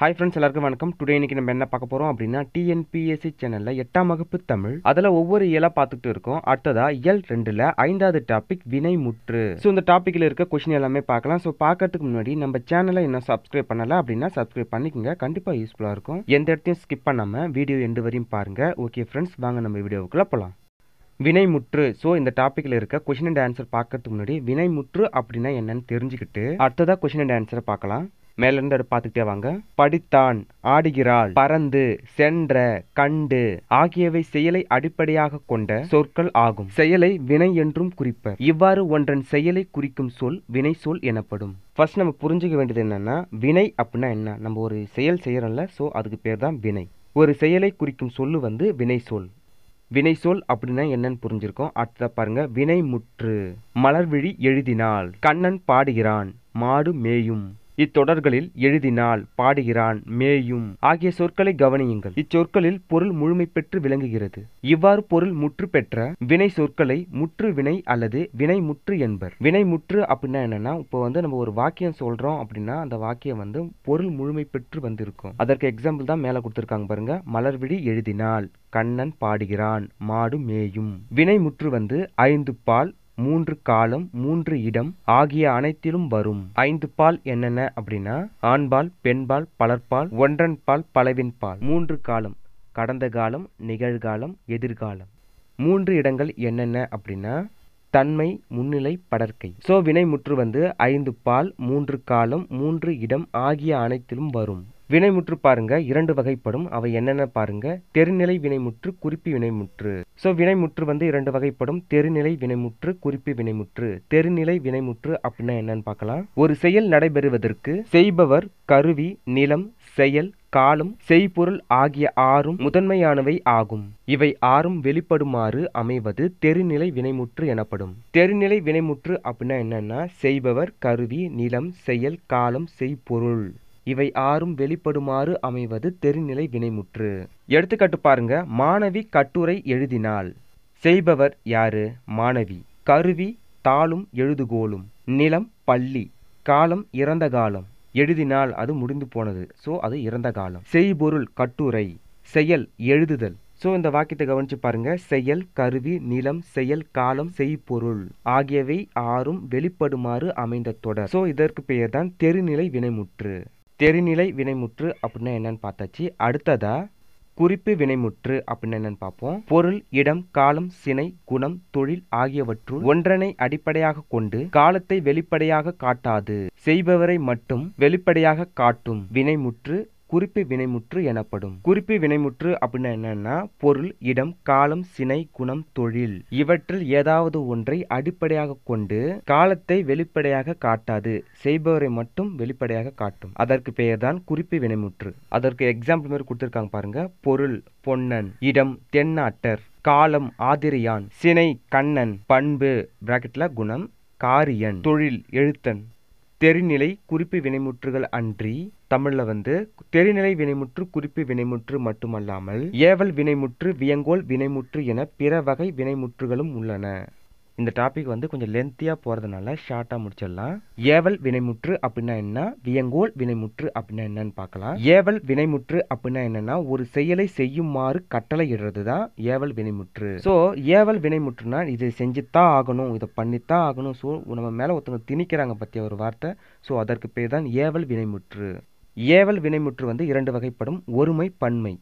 hi friends எல்லாருக்கும் வணக்கம் today இன்னைக்கு நம்ம என்ன பார்க்க போகிறோம் அப்படின்னா டிஎன்பிஎஸ்சி சேனலில் எட்டாம் வகுப்பு தமிழ் அதில் ஒவ்வொரு இயலாக பார்த்துட்டு இருக்கோம் அடுத்ததா இயல் ரெண்டில் ஐந்தாவது டாபிக் வினை முற்று ஸோ இந்த டாப்பிக்கில் இருக்க கொஷின் எல்லாமே பார்க்கலாம் ஸோ பார்க்கறதுக்கு முன்னாடி நம்ம சேனலை இன்னும் சப்ஸ்கிரைப் பண்ணல அப்படின்னா சப்ஸ்கிரைப் பண்ணிக்கோங்க கண்டிப்பாக யூஸ்ஃபுல்லாக இருக்கும் எந்த இடத்தையும் ஸ்கிப் பண்ணாமல் வீடியோ எண்டு வரையும் பாருங்கள் ஓகே ஃப்ரெண்ட்ஸ் வாங்க நம்ம வீடியோவுக்குள்ளே போகலாம் வினைமுற்று ஸோ இந்த டாப்பிக்கில் இருக்க கொஷின் அண்ட் ஆன்சர் பார்க்கறதுக்கு முன்னாடி வினைமுற்று அப்படின்னா என்னன்னு தெரிஞ்சுக்கிட்டு அடுத்ததாக கொஷின் அண்ட் ஆன்சரை பார்க்கலாம் மேல இருந்து அதை பார்த்துக்கிட்டே வாங்க படித்தான் ஆடுகிறாள் பறந்து சென்ற கண்டு ஆகியவை செயலை அடிப்படையாக கொண்ட சொற்கள் ஆகும் செயலை வினை என்றும் குறிப்பர் இவ்வாறு ஒன்றன் செயலை குறிக்கும் சொல் வினை சொல் எனப்படும் ஃபர்ஸ்ட் நம்ம புரிஞ்சுக்க வேண்டியது என்னன்னா வினை அப்படின்னா என்ன நம்ம ஒரு செயல் செய்யறோம்ல ஸோ அதுக்கு பேர் தான் வினை ஒரு செயலை குறிக்கும் சொல்லு வந்து வினை சொல் வினை சொல் அப்படின்னா என்னன்னு புரிஞ்சிருக்கோம் அடுத்ததா பாருங்க வினை முற்று மலர்விழி எழுதினாள் கண்ணன் பாடுகிறான் மாடு மேயும் இத்தொடர்களில் எழுதினாள் பாடுகிறான் மேயும் ஆகிய சொற்களை கவனியுங்கள் இச்சொற்களில் பொருள் முழுமை பெற்று விளங்குகிறது இவ்வாறு பொருள் முற்று பெற்ற வினை சொற்களை முற்று வினை அல்லது வினை முற்று என்பர் வினை முற்று அப்படின்னா என்னன்னா இப்போ வந்து நம்ம ஒரு வாக்கியம் சொல்றோம் அப்படின்னா அந்த வாக்கியம் வந்து பொருள் முழுமை பெற்று வந்திருக்கும் அதற்கு எக்ஸாம்பிள் தான் மேல கொடுத்திருக்காங்க பாருங்க மலர்விழி எழுதினாள் கண்ணன் பாடுகிறான் மாடு மேயும் வினை முற்று வந்து ஐந்து பால் மூன்று காலம் மூன்று இடம் ஆகிய அனைத்திலும் வரும் ஐந்து பால் என்னென்ன அப்படின்னா ஆண்பால் பெண்பால் பலர்பால் ஒன்றன் பால் பலவின் பால் மூன்று காலம் கடந்த காலம் நிகழ்காலம் எதிர்காலம் மூன்று இடங்கள் என்னென்ன அப்படின்னா தன்மை முன்னிலை படர்க்கை சோ வினை முற்று வந்து ஐந்து பால் மூன்று காலம் மூன்று இடம் ஆகிய அனைத்திலும் வரும் வினைமுற்று பாருங்க இரண்டு வகைப்படும் அவை என்னென்ன பாருங்க தெருநிலை வினைமுற்று குறிப்பி வினைமுற்று சோ வினைமுற்று வந்து இரண்டு வகைப்படும் தெருநிலை வினைமுற்று குறிப்பி வினைமுற்று தெருநிலை வினைமுற்று அப்படின்னா என்னன்னு பார்க்கலாம் ஒரு செயல் நடைபெறுவதற்கு செய்பவர் கருவி நிலம் செயல் காலம் செய்பொருள் ஆகிய ஆறும் முதன்மையானவை ஆகும் இவை ஆறும் வெளிப்படுமாறு அமைவது தெருநிலை வினைமுற்று எனப்படும் தெருநிலை வினைமுற்று அப்படின்னா என்னன்னா செய்பவர் கருவி நிலம் செயல் காலம் செய்பொருள் இவை ஆறும் வெளிப்படுமாறு அமைவது தெருநிலை வினைமுற்று எடுத்துக்காட்டு பாருங்க மாணவி கட்டுரை எழுதினாள் செய்பவர் யாரு மாணவி கருவி தாளும் எழுதுகோலும் நிலம் பள்ளி காலம் இறந்த காலம் எழுதினால் அது முடிந்து போனது ஸோ அது இறந்த காலம் செய்பொருள் கட்டுரை செயல் எழுதுதல் ஸோ இந்த வாக்கியத்தை கவனிச்சு பாருங்க செயல் கருவி நிலம் செயல் காலம் செய்பொருள் ஆகியவை ஆறும் வெளிப்படுமாறு அமைந்த தொடர் ஸோ இதற்கு பெயர் தான் தெருநிலை வினைமுற்று தெருநிலை வினைமுற்று அப்படின்னா என்னன்னு பார்த்தாச்சு அடுத்ததா குறிப்பு வினைமுற்று அப்படின்னு என்னன்னு பார்ப்போம் பொருள் இடம் காலம் சினை குணம் தொழில் ஆகியவற்றுள் ஒன்றனை அடிப்படையாக கொண்டு காலத்தை வெளிப்படையாக காட்டாது செய்பவரை மட்டும் வெளிப்படையாக காட்டும் வினைமுற்று குறிப்பு வினைமுற்று எனப்படும் குறிப்பு வினைமுற்று அப்படின்னா என்னன்னா பொருள் இடம் காலம் சினை குணம் தொழில் இவற்றில் ஏதாவது ஒன்றை அடிப்படையாக கொண்டு காலத்தை வெளிப்படையாக காட்டாது செய்பவரை மட்டும் வெளிப்படையாக காட்டும் அதற்கு பெயர்தான் குறிப்பு வினைமுற்று அதற்கு எக்ஸாம்பிள் மாதிரி கொடுத்திருக்காங்க பாருங்க பொருள் பொன்னன் இடம் தென்னாட்டர் காலம் ஆதிரியான் சினை கண்ணன் பண்பு பிராக்கெட்ல குணம் காரியன் தொழில் எழுத்தன் தெரிநிலை குறிப்பு வினைமுற்றுகள் அன்றி தமிழ்ல வந்து தெரிநிலை வினைமுற்று குறிப்பு வினைமுற்று மட்டுமல்லாமல் ஏவல் வினைமுற்று வியங்கோல் வினைமுற்று என பிற வகை வினைமுற்றுகளும் உள்ளன இந்த டாபிக் வந்து கொஞ்சம் லென்த்தியாக போகிறதுனால ஷார்ட்டாக முடிச்சிடலாம் ஏவல் வினைமுற்று அப்படின்னா என்ன வியங்கோல் வினைமுற்று அப்படின்னா என்னன்னு பார்க்கலாம் ஏவல் வினைமுற்று அப்படின்னா என்னன்னா ஒரு செயலை செய்யுமாறு கட்டளை இடுறது தான் ஏவல் வினைமுற்று ஸோ ஏவல் வினைமுற்றுனா இது செஞ்சுத்தான் ஆகணும் இதை பண்ணித்தான் ஆகணும் ஸோ நம்ம மேலே ஒருத்தவங்க திணிக்கிறாங்க பற்றிய ஒரு வார்த்தை ஸோ அதற்கு பேர் தான் ஏவல் வினைமுற்று ஏவல் வினைமுற்று வந்து இரண்டு வகைப்படும் ஒருமை பன்மை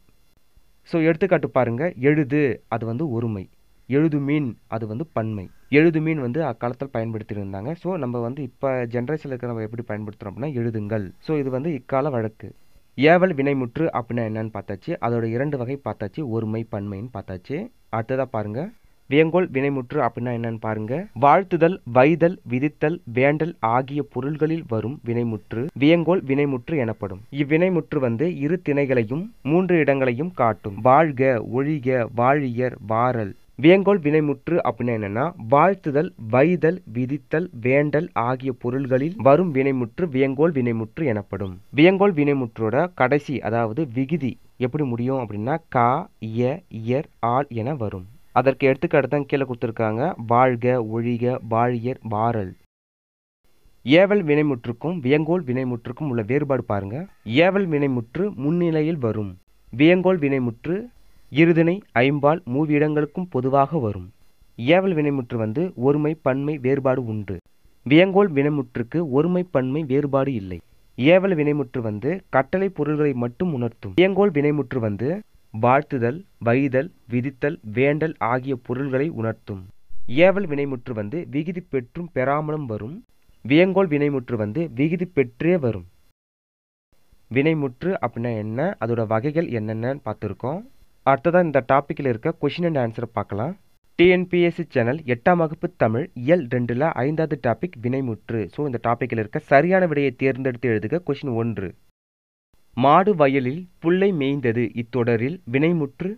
ஸோ எடுத்துக்காட்டு பாருங்க எழுது அது வந்து ஒருமை எழுதுமீன் அது வந்து பன்மை எழுதுமீன் வந்து அக்காலத்தில் பயன்படுத்திட்டு இருந்தாங்க ஸோ நம்ம வந்து இப்போ ஜென்ரேஷனில் இருக்கிற நம்ம எப்படி பயன்படுத்துகிறோம் அப்படின்னா எழுதுங்கள் ஸோ இது வந்து இக்கால வழக்கு ஏவல் வினைமுற்று அப்படின்னா என்னன்னு பார்த்தாச்சு அதோட இரண்டு வகை பார்த்தாச்சு ஒருமை பன்மைன்னு பார்த்தாச்சு அடுத்ததாக பாருங்க வியங்கோல் வினைமுற்று அப்படின்னா என்னன்னு பாருங்க வாழ்த்துதல் வைதல் விதித்தல் வேண்டல் ஆகிய பொருள்களில் வரும் வினைமுற்று வியங்கோல் வினைமுற்று எனப்படும் இவ்வினைமுற்று வந்து இரு திணைகளையும் மூன்று இடங்களையும் காட்டும் வாழ்க ஒழிக வாழியர் வாரல் வியங்கோல் வினைமுற்று அப்படின்னா என்னன்னா வாழ்த்துதல் வைதல் விதித்தல் வேண்டல் ஆகிய பொருள்களில் வரும் வினைமுற்று வியங்கோல் வினைமுற்று எனப்படும் வியங்கோல் வினைமுற்றோட கடைசி அதாவது விகுதி எப்படி முடியும் அப்படின்னா கா இய இயர் ஆள் என வரும் அதற்கு எடுத்துக்காட்டு தான் கீழே கொடுத்துருக்காங்க வாழ்க ஒழிக வாழியர் வாரல் ஏவல் வினைமுற்றுக்கும் வியங்கோல் வினைமுற்றுக்கும் உள்ள வேறுபாடு பாருங்க ஏவல் வினைமுற்று முன்னிலையில் வரும் வியங்கோல் வினைமுற்று இருதிணை ஐம்பால் மூவிடங்களுக்கும் பொதுவாக வரும் ஏவல் வினைமுற்று வந்து ஒருமை பன்மை வேறுபாடு உண்டு வியங்கோல் வினைமுற்றுக்கு ஒருமை பன்மை வேறுபாடு இல்லை ஏவல் வினைமுற்று வந்து கட்டளை பொருள்களை மட்டும் உணர்த்தும் வியங்கோல் வினைமுற்று வந்து வாழ்த்துதல் வைதல் விதித்தல் வேண்டல் ஆகிய பொருள்களை உணர்த்தும் ஏவல் வினைமுற்று வந்து விகுதி பெற்றும் பெறாமலும் வரும் வியங்கோல் வினைமுற்று வந்து விகுதி பெற்றே வரும் வினைமுற்று அப்படின்னா என்ன அதோட வகைகள் என்னென்னு பார்த்துருக்கோம் அடுத்ததாக இந்த டாப்பிக்கில் இருக்க கொஷின் அண்ட் ஆன்சரை பார்க்கலாம் டிஎன்பிஎஸ்சி சேனல் எட்டாம் வகுப்பு தமிழ் இயல் ரெண்டில் ஐந்தாவது டாபிக் வினைமுற்று ஸோ இந்த டாப்பிக்கில் இருக்க சரியான விடையை தேர்ந்தெடுத்து எழுதுக கொஷின் ஒன்று மாடு வயலில் புல்லை மேய்ந்தது இத்தொடரில் வினைமுற்று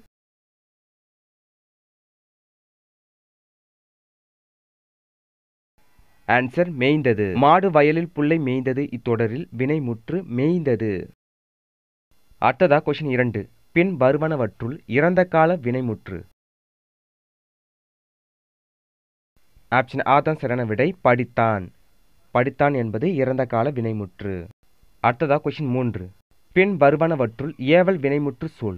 ஆன்சர் மேய்ந்தது மாடு வயலில் புல்லை மேய்ந்தது இத்தொடரில் வினைமுற்று மேய்ந்தது அடுத்ததா கொஷின் இரண்டு பின் வருவனவற்றுள் இறந்த கால வினைமுற்று ஆப்ஷன் ஆ தான் சரியான விடை படித்தான் படித்தான் என்பது இறந்த கால வினைமுற்று அடுத்ததா கொஷின் மூன்று பின் வருவனவற்றுள் ஏவல் வினைமுற்று சொல்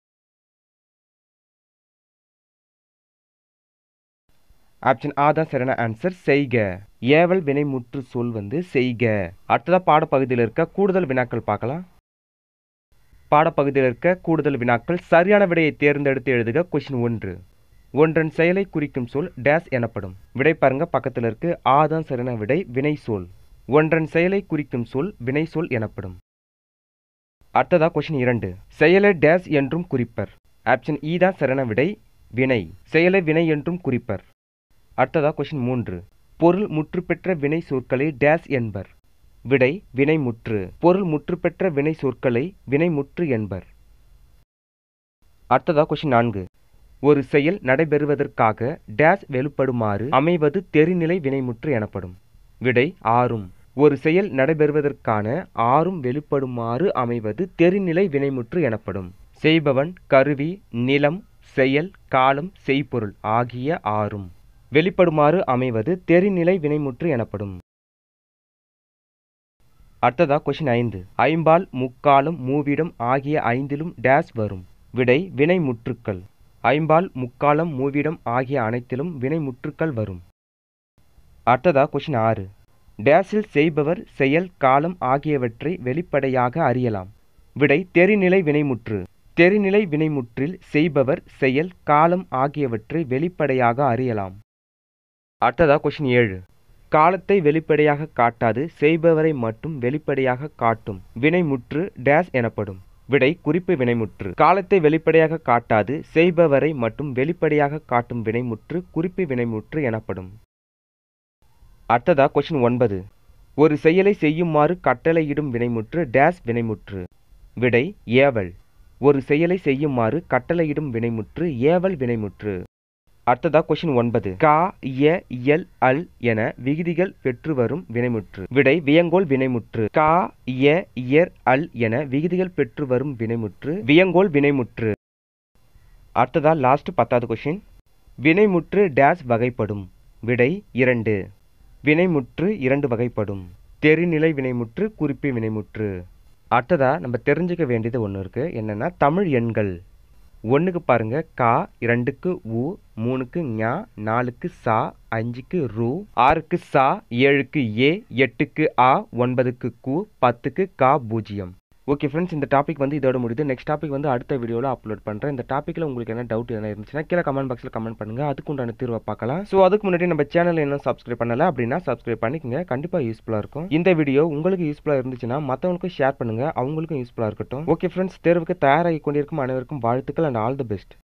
ஆப்ஷன் ஆ தான் சரியான ஆன்சர் செய்க ஏவல் வினைமுற்று சொல் வந்து செய்க அடுத்ததா பாடப்பகுதியில் இருக்க கூடுதல் வினாக்கள் பார்க்கலாம் பாடப்பகுதியில் இருக்க கூடுதல் வினாக்கள் சரியான விடையை தேர்ந்தெடுத்து எழுதுக கொஷின் ஒன்று ஒன்றன் செயலை குறிக்கும் சொல் டேஸ் எனப்படும் விடை பாருங்க பக்கத்தில் இருக்கு ஆ தான் சரியான விடை வினை சொல் ஒன்றன் செயலை குறிக்கும் சொல் வினை சொல் எனப்படும் அடுத்ததா கொஷின் இரண்டு செயலை டேஸ் என்றும் குறிப்பர் ஆப்ஷன் இ தான் சரியான விடை வினை செயலை வினை என்றும் குறிப்பர் அடுத்ததா கொஷின் மூன்று பொருள் முற்று பெற்ற வினை சொற்களை டேஸ் என்பர் விடை வினைமுற்று பொருள் முற்று பெற்ற வினை சொற்களை வினைமுற்று என்பர் அடுத்ததா கொஷின் நான்கு ஒரு செயல் நடைபெறுவதற்காக டேஸ் வெளிப்படுமாறு அமைவது தெரிநிலை வினைமுற்று எனப்படும் விடை ஆறும் ஒரு செயல் நடைபெறுவதற்கான ஆறும் வெளிப்படுமாறு அமைவது தெரிநிலை வினைமுற்று எனப்படும் செய்பவன் கருவி நிலம் செயல் காலம் செய்பொருள் ஆகிய ஆறும் வெளிப்படுமாறு அமைவது தெரிநிலை வினைமுற்று எனப்படும் அடுத்ததா கொஷின் ஐந்து ஐம்பால் முக்காலும் மூவிடம் ஆகிய ஐந்திலும் டேஸ் வரும் விடை வினைமுற்றுக்கள் ஐம்பால் முக்காலம் மூவிடம் ஆகிய அனைத்திலும் வினைமுற்றுக்கள் வரும் அடுத்ததா கொஷின் ஆறு டேஸில் செய்பவர் செயல் காலம் ஆகியவற்றை வெளிப்படையாக அறியலாம் விடை தெரிநிலை வினைமுற்று தெரிநிலை வினைமுற்றில் செய்பவர் செயல் காலம் ஆகியவற்றை வெளிப்படையாக அறியலாம் அடுத்ததா கொஷின் ஏழு காலத்தை வெளிப்படையாக காட்டாது செய்பவரை மட்டும் வெளிப்படையாக காட்டும் வினைமுற்று டேஸ் எனப்படும் விடை குறிப்பு வினைமுற்று காலத்தை வெளிப்படையாக காட்டாது செய்பவரை மட்டும் வெளிப்படையாக காட்டும் வினைமுற்று குறிப்பு வினைமுற்று எனப்படும் அடுத்ததா கொஷின் ஒன்பது ஒரு செயலை செய்யுமாறு கட்டளையிடும் வினைமுற்று டேஸ் வினைமுற்று விடை ஏவல் ஒரு செயலை செய்யுமாறு கட்டளையிடும் வினைமுற்று ஏவல் வினைமுற்று அடுத்ததா கொஷின் ஒன்பது கா இய இயல் அல் என விகுதிகள் பெற்று வரும் வினைமுற்று விடை வியங்கோல் வினைமுற்று கா இய இயர் அல் என விகுதிகள் பெற்று வரும் வினைமுற்று வியங்கோல் வினைமுற்று அடுத்ததா லாஸ்ட் பத்தாவது கொஷின் வினைமுற்று டேஸ் வகைப்படும் விடை இரண்டு வினைமுற்று இரண்டு வகைப்படும் தெரிநிலை வினைமுற்று குறிப்பு வினைமுற்று அடுத்ததா நம்ம தெரிஞ்சுக்க வேண்டியது ஒன்று இருக்குது என்னென்னா தமிழ் எண்கள் ஒன்றுக்கு பாருங்க கா இரண்டுக்கு உ மூணுக்கு ஞா நாலுக்கு சா அஞ்சுக்கு ரு ஆறுக்கு சா ஏழுக்கு ஏ எட்டுக்கு ஆ ஒன்பதுக்கு கு பத்துக்கு கா பூஜ்ஜியம் ஓகே ஃப்ரெண்ட்ஸ் இந்த டாபிக் வந்து இதோட முடியுது நெக்ஸ்ட் டாபிக் வந்து அடுத்த வீடியோவில் அப்லோட் பண்ணுறேன் இந்த டாப்பிக்கில் உங்களுக்கு என்ன டவுட் என்ன இருந்துச்சுன்னா கீழே கமெண்ட் பாக்ஸில் கமெண்ட் பண்ணுங்கள் அதுக்கு உண்டான தீர்வை பார்க்கலாம் ஸோ அதுக்கு முன்னாடி நம்ம சேனல் என்ன சப்ஸ்கிரைப் பண்ணல அப்படின்னா சப்ஸ்கிரைப் பண்ணிக்கங்க கண்டிப்பாக யூஸ்ஃபுல்லாக இருக்கும் இந்த வீடியோ உங்களுக்கு யூஸ்ஃபுல்லாக இருந்துச்சுன்னா மற்றவங்களுக்கும் ஷேர் பண்ணுங்கள் அவங்களுக்கும் யூஸ்ஃபுல்லாக இருக்கட்டும் ஓகே ஃப்ரெண்ட்ஸ் தேர்வுக்கு தயாராகி கொண்டிருக்கும் அனைவருக்கும் வாழ்த்துக்கள் அண்ட் ஆல் தி பெஸ்ட்